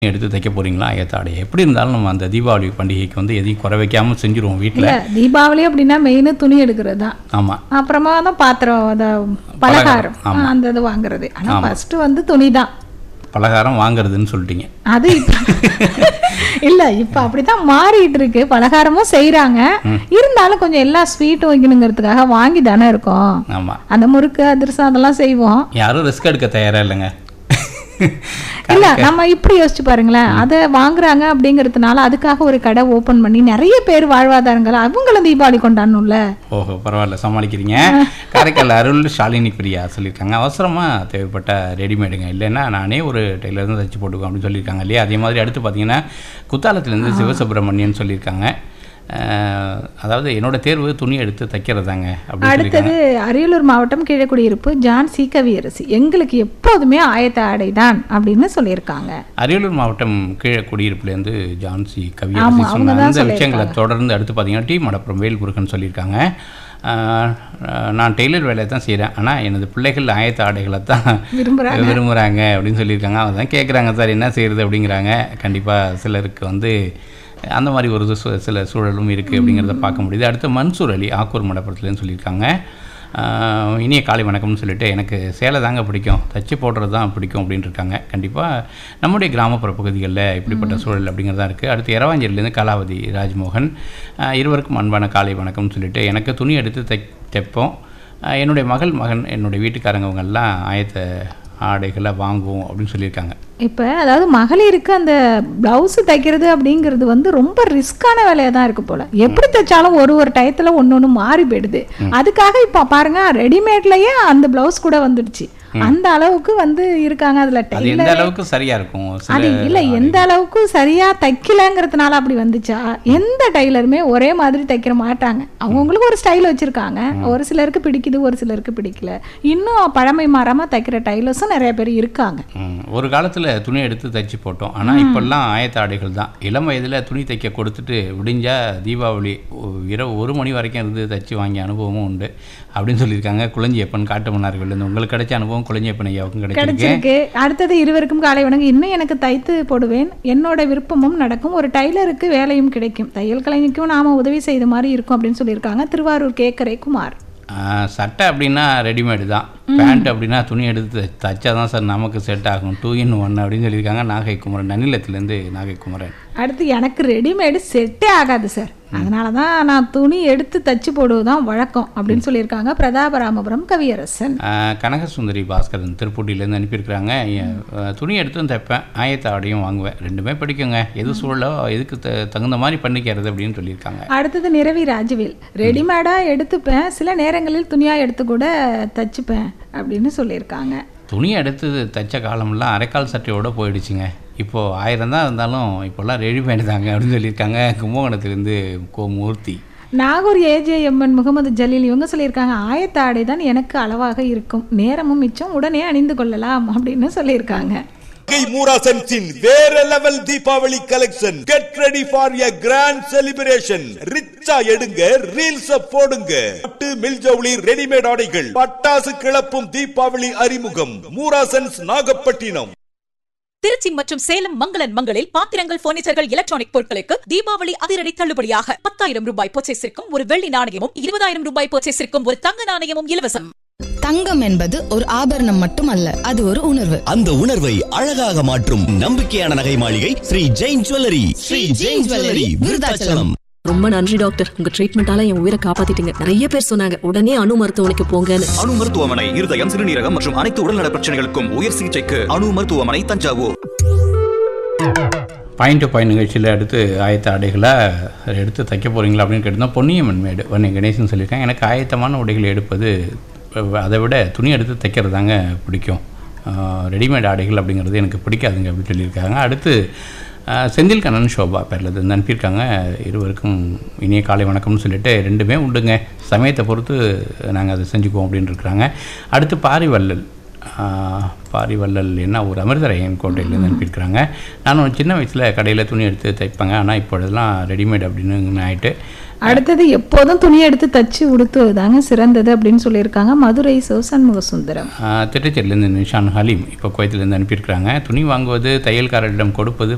எடுத்து தைக்க போறீங்களா ஏத்தாடை எப்படி இருந்தாலும் நம்ம அந்த தீபாவளி பண்டிகைக்கு வந்து எதையும் குறை வைக்காம செஞ்சுருவோம் வீட்டில் இல்ல தீபாவளி அப்படின்னா மெயின் துணி எடுக்கிறது தான் ஆமாம் அப்புறமா தான் பாத்திரம் அந்த பலகாரம் ஆமா. அந்த இது வாங்குறது ஆனா ஃபர்ஸ்ட் வந்து துணி தான் பலகாரம் வாங்குறதுன்னு சொல்லிட்டீங்க அது இப்ப இல்ல இப்ப அப்படிதான் மாறிட்டு இருக்கு பலகாரமும் செய்றாங்க இருந்தாலும் கொஞ்சம் எல்லா ஸ்வீட்டும் வைக்கணுங்கிறதுக்காக வாங்கி தானே இருக்கோம் ஆமாம் அந்த முறுக்கு அதிரசம் அதெல்லாம் செய்வோம் யாரும் ரிஸ்க் எடுக்க தயாரா இல்லைங்க இல்ல நம்ம இப்படி யோசிச்சு பாருங்களேன் அதை வாங்குறாங்க அப்படிங்கறதுனால அதுக்காக ஒரு கடை ஓபன் பண்ணி நிறைய பேர் வாழ்வாதாரங்கள் அவங்களும் தீபாவளி கொண்டாடணும்ல ஓஹோ பரவாயில்ல சமாளிக்கிறீங்க காரைக்கால் அருள் ஷாலினி பிரியா சொல்லியிருக்காங்க அவசரமாக தேவைப்பட்ட ரெடிமேடுங்க இல்லைன்னா நானே ஒரு டெய்லர் தான் தைச்சு போட்டுக்கோ அப்படின்னு சொல்லியிருக்காங்க இல்லையா அதே மாதிரி அடுத்து பார்த்தீங்கன்னா குத்தாலத்துலேருந்து சிவசுப்பிரமணியன் சொல்லியிருக்காங்க அஹ், அதாவது என்னோட தேர்வு துணி எடுத்து தைக்கிறதாங்க அப்படின்னு சொல்லியிருக்காங்க அடுத்தது அரியலூர் மாவட்டம் கீழக்குடியிருப்பு ஜான் சி கவியரசி எங்களுக்கு எப்போதுமே ஆயத்த ஆடை தான் அப்படின்னு சொல்லியிருக்காங்க அரியலூர் மாவட்டம் கீழே குடியிருப்புலேருந்து ஜான்சி கவியரசி ஆமா, அவங்க சொன்ன தான் அந்த விஷயங்களை தொடர்ந்து அடுத்து பார்த்தீங்கன்னா டி மடப்புறம் வேல்முருகன் சொல்லியிருக்காங்க ஆஹ், நான் டெய்லர் வேலையை தான் செய்கிறேன் ஆனால் எனது பிள்ளைகள் ஆயத்த ஆடைகளை தான் விரும்புறாங்க. விரும்புகிறாங்க அப்படின்னு சொல்லியிருக்காங்க அவங்க தான் கேட்குறாங்க சார் என்ன செய்கிறது அப்படிங்கிறாங்க கண்டிப்பாக சிலருக்கு வந்து அந்த மாதிரி ஒரு சு- சில சூழலும் இருக்குது அப்படிங்கிறத பார்க்க முடியுது அடுத்து மன்சூர் அலி ஆக்கூர் மடப்புறத்துலேருந்து சொல்லியிருக்காங்க ஆஹ் இனிய காலை வணக்கம்னு சொல்லிட்டு எனக்கு சேலை தாங்க பிடிக்கும் தச்சு போடுறது தான் பிடிக்கும் அப்படின்னு இருக்காங்க கண்டிப்பாக நம்முடைய கிராமப்புற பகுதிகளில் இப்படிப்பட்ட சூழல் அப்படிங்கிறது தான் இருக்குது அடுத்து இரவாஞ்சேரியிலேருந்து கலாவதி ராஜ்மோகன் ஆஹ் இருவருக்கும் அன்பான காலை வணக்கம்னு சொல்லிட்டு எனக்கு துணி எடுத்து தை தைப்போம் ஆஹ் என்னுடைய மகள் மகன் என்னுடைய வீட்டுக்காரங்க அவங்க எல்லாம் ஆயத்த ஆடைகளை வாங்குவோம் அப்படின்னு சொல்லியிருக்காங்க இப்போ அதாவது மகளிருக்கு அந்த பிளவுஸ் தைக்கிறது அப்படிங்கிறது வந்து ரொம்ப ரிஸ்கான வேலையாக தான் இருக்கு போல எப்படி தைச்சாலும் ஒரு ஒரு டயத்தில் ஒன்று ஒன்று மாறி போயிடுது அதுக்காக இப்போ பாருங்க ரெடிமேட்லயே அந்த பிளவுஸ் கூட வந்துடுச்சு அந்த அளவுக்கு வந்து இருக்காங்க அதில் அது எந்த அளவுக்கு சரியாக இருக்கும் அது சில இல்ல எந்த அளவுக்கு சரியா தைக்கலங்கிறதுனால அப்படி வந்துச்சா எந்த டைலருமே ஒரே மாதிரி தைக்கிற மாட்டாங்க அவங்கவுங்களுக்கு ஒரு ஸ்டைல் வச்சிருக்காங்க ஒரு சிலருக்கு பிடிக்குது ஒரு சிலருக்கு பிடிக்கல இன்னும் பழமை மாறாம தைக்கிற டைலர்ஸும் நிறைய பேர் இருக்காங்க ம், ஒரு காலத்தில் துணி எடுத்து தைச்சு போட்டோம் ஆனால் இப்போல்லாம் ஆயத்த ஆடைகள் தான் இளம் வயதில் துணி தைக்க கொடுத்துட்டு விடிஞ்சா தீபாவளி ஒ- இரவு ஒரு மணி வரைக்கும் இருந்து தைச்சு வாங்கிய அனுபவமும் உண்டு அப்படின்னு சொல்லியிருக்காங்க குளஞ்சியப்பன் காட்டுமன்னார்கள்லேருந்து உங்களுக்கு கிடைச்ச அனுபவம் குளஞ்சியப்பன் ஐயாவுக்கும் கிடைச்சிருக்கு கிடைச்சிருக்கு அடுத்தது இருவருக்கும் காலை வணக்கம் இன்னும் எனக்கு தைத்து போடுவேன் என்னோட விருப்பமும் நடக்கும் ஒரு டைலருக்கு வேலையும் கிடைக்கும் தையல் கலைஞருக்கும் நாம உதவி செய்த மாதிரி இருக்கும் அப்படின்னு சொல்லியிருக்காங்க திருவாரூர் கேக்கரை குமார் ஆ, சட்டை அப்படின்னா ரெடிமேடு தான் பேண்ட் அப்படின்னா துணி எடுத்து தைச்சா தான் சார் நமக்கு செட் ஆகும் டூ இன் ஒன் அப்படின்னு சொல்லியிருக்காங்க நாகை குமரன் நன்னிலத்துலேருந்து நாகை குமரன் அடுத்து எனக்கு ரெடிமேடு செட்டே ஆகாது சார் அதனால தான் நான் துணி எடுத்து தச்சு போடுவது தான் வழக்கம் அப்படின்னு சொல்லியிருக்காங்க பிரதாபராமபுரம் கவியரசன் ஆஹ் கனகசுந்தரி பாஸ்கரன் திருப்பூட்டிலேருந்து அனுப்பியிருக்கிறாங்க என், ஆஹ் துணி எடுத்தும் தைப்பேன் ஆயத்த ஆடையும் வாங்குவேன் ரெண்டுமே பிடிக்குங்க எது சூழலோ எதுக்கு த தகுந்த மாதிரி பண்ணிக்கிறது அப்படின்னு சொல்லியிருக்காங்க அடுத்தது நிரவி ராஜவேல் ரெடிமேடாக எடுத்துப்பேன் சில நேரங்களில் துணியாக எடுத்து கூட தச்சுப்பேன் அப்படின்னு சொல்லியிருக்காங்க துணி எடுத்து தைச்ச காலமெல்லாம் அரைக்கால் சட்டையோட போயிடுச்சுங்க இப்போது ஆயிரம் தான் இருந்தாலும் இப்போல்லாம் ரெடிமேடு தாங்க அப்படின்னு சொல்லியிருக்காங்க கும்பகோணத்துலேருந்து கோ மூர்த்தி நாகூர் ஏஜேஎம்என் முகமது ஜலீல் இவங்க சொல்லியிருக்காங்க ஆயத்த ஆடை தான் எனக்கு அளவாக இருக்கும் நேரமும் மிச்சம் உடனே அணிந்து கொள்ளலாம் அப்படின்னு சொல்லியிருக்காங்க கை மூராசன்ஸின் வேற level Deepavali collection get ready for a grand celebration ரிச்சா எடுங்க ரீல்ஸ் போடுங்க பட்டு மில்ஜவுளி ரெடிமேட் ஆடைகள் பட்டாசு கிளப்பும் தீபாவளி அறிமுகம் மூராசன்ஸ் நாகப்பட்டினம் திருச்சி மற்றும் சேலம் மங்களன் மங்களில் பாத்திரங்கள் பர்னிச்சர்கள் எலக்ட்ரானிக் பொருட்களுக்கு தீபாவளி அதிரடி தள்ளுபடியாக பத்தாயிரம் ரூபாய் பர்ச்சேஸிற்கும் ஒரு வெள்ளி நாணயமும் இருபதாயிரம் ரூபாய் பர்ச்சேஸிற்கும் ஒரு தங்க நாணயமும் இலவசம் தங்கம் என்பது ஒரு ஆபரணம் மட்டுமல்ல அது ஒரு உணர்வு அந்த உணர்வை அழகாக மாற்றும் நம்பிக்கையான நகை மாளிகை ஸ்ரீ ஜெயின் ஜுவல்லரி ஸ்ரீ ஜெயின் ஜுவல்லரி விருதாச்சலம் ரொம்ப நன்றி டாக்டர் உங்க ட்ரீட்மெண்டால என் உயிரை காப்பாத்திட்டீங்க நிறைய பேர் சொன்னாங்க உடனே அணு மருத்துவமனைக்கு போங்கன்னு அணு மருத்துவமனை இருதயம் சிறுநீரகம் மற்றும் அனைத்து உடல்நல பிரச்சனைகளுக்கும் உயர் சிகிச்சைக்கு அணு மருத்துவமனை தஞ்சாவூர் பாயிண்ட் டு பாயிண்ட் நிகழ்ச்சியில் அடுத்து ஆயத்த ஆடைகளை எடுத்து தைக்க போகிறீங்களா அப்படின்னு கேட்டிருந்தோம் பொன்னியம்மன் மேடு வன்னி கணேசன் சொல்லியிருக்காங்க எனக்கு ஆயத்தமான உடைகள் எடுப்பது அஹ், அதை விட துணி எடுத்து தைக்கிறது தாங்க பிடிக்கும் ரெடிமேட் ஆடைகள் அப்படிங்கிறது எனக்கு பிடிக்காதுங்க அப்படின்னு சொல்லியிருக்காங்க அடுத்து அஹ், செந்தில் கண்ணன் சோபா பேரில் இருந்து அனுப்பியிருக்காங்க இருவருக்கும் இனிய காலை வணக்கம்னு சொல்லிட்டு ரெண்டுமே உண்டுங்க சமயத்தை பொறுத்து நாங்கள் அதை செஞ்சுக்குவோம் அப்படின்னு இருக்கிறாங்க அடுத்து பாரிவள்ளல் ஆஹ், பாரிவள்ளல் என்ன ஒரு அமிர்தரையன் கோட்டையிலேருந்து அனுப்பியிருக்கிறாங்க நான் சின்ன வயசில் கடையில் துணி எடுத்து தைப்பேங்க ஆனால் இப்பொழுதெல்லாம் ரெடிமேட் அப்படின்னு ஆயிட்டு அடுத்தது எப்போதும் துணி எடுத்து தச்சு உடுத்துவது தாங்க சிறந்தது அப்படின்னு சொல்லியிருக்காங்க மதுரை சிவசண்முக சுந்தரம் திருச்சியிலேருந்து நிஷான் ஹலீம் இப்போ குவைத்திலேருந்து அனுப்பியிருக்கிறாங்க துணி வாங்குவது தையல்காரரிடம் கொடுப்பது